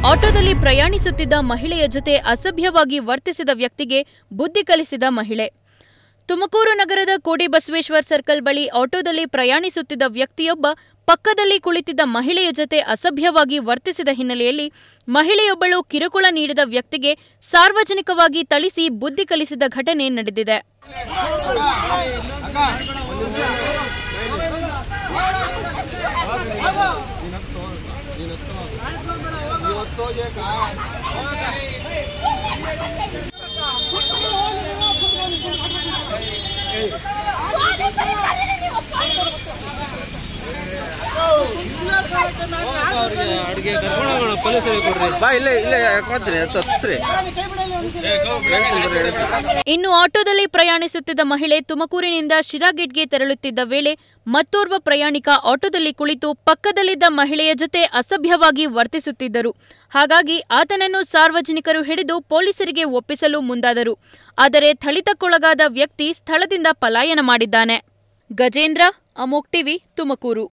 ಆಟೋದಲ್ಲಿ ಪ್ರಯಾಣಿಸುತ್ತಿದ್ದ ಮಹಿಳೆಯ ಜೊತೆ ಅಸಭ್ಯವಾಗಿ ವರ್ತಿಸಿದ ವ್ಯಕ್ತಿಗೆ ಬುದ್ಧಿ ಕಲಿಸಿದ ಮಹಿಳೆ ತುಮಕೂರು ನಗರದ ಕೋಡಿ ಬಸವೇಶ್ವರ್ ಸರ್ಕಲ್ ಬಳಿ ಆಟೋದಲ್ಲಿ ಪ್ರಯಾಣಿಸುತ್ತಿದ್ದ ವ್ಯಕ್ತಿಯೊಬ್ಬ ಪಕ್ಕದಲ್ಲಿ ಕುಳಿತಿದ್ದ ಮಹಿಳೆಯ ಜೊತೆ ಅಸಭ್ಯವಾಗಿ ವರ್ತಿಸಿದ ಹಿನ್ನೆಲೆಯಲ್ಲಿ ಮಹಿಳೆಯೊಬ್ಬಳು ಕಿರುಕುಳ ನೀಡಿದ ವ್ಯಕ್ತಿಗೆ ಸಾರ್ವಜನಿಕವಾಗಿ ಥಳಿಸಿ ಬುದ್ಧಿ ಕಲಿಸಿದ ಘಟನೆ ನಡೆದಿದೆ ಅಡುಗೆ ಕರ್ಕೊಂಡೋಗೋಣ ಪೊಲೀಸರಿಗೆ ಕೊಡ್ರಿ ಬಾ ಇಲ್ಲೇ ಇಲ್ಲೇ ಕೊಡ್ತೀನಿ ಹತ್ತು ಹತ್ತಿಸ್ರಿ ಇನ್ನು ಆಟೋದಲ್ಲಿ ಪ್ರಯಾಣಿಸುತ್ತಿದ್ದ ಮಹಿಳೆ ತುಮಕೂರಿನಿಂದ ಶಿರಾಗೇಟ್ಗೆ ತೆರಳುತ್ತಿದ್ದ ವೇಳೆ ಮತ್ತೋರ್ವ ಪ್ರಯಾಣಿಕ ಆಟೋದಲ್ಲಿ ಕುಳಿತು ಪಕ್ಕದಲ್ಲಿದ್ದ ಮಹಿಳೆಯ ಜೊತೆ ಅಸಭ್ಯವಾಗಿ ವರ್ತಿಸುತ್ತಿದ್ದರು ಹಾಗಾಗಿ ಆತನನ್ನು ಸಾರ್ವಜನಿಕರು ಹಿಡಿದು ಪೊಲೀಸರಿಗೆ ಒಪ್ಪಿಸಲು ಮುಂದಾದರು ಆದರೆ ಥಳಿತಕ್ಕೊಳಗಾದ ವ್ಯಕ್ತಿ ಸ್ಥಳದಿಂದ ಪಲಾಯನ ಮಾಡಿದ್ದಾನೆ ಗಜೇಂದ್ರ ಅಮೋಕ್ ಟಿವಿ ತುಮಕೂರು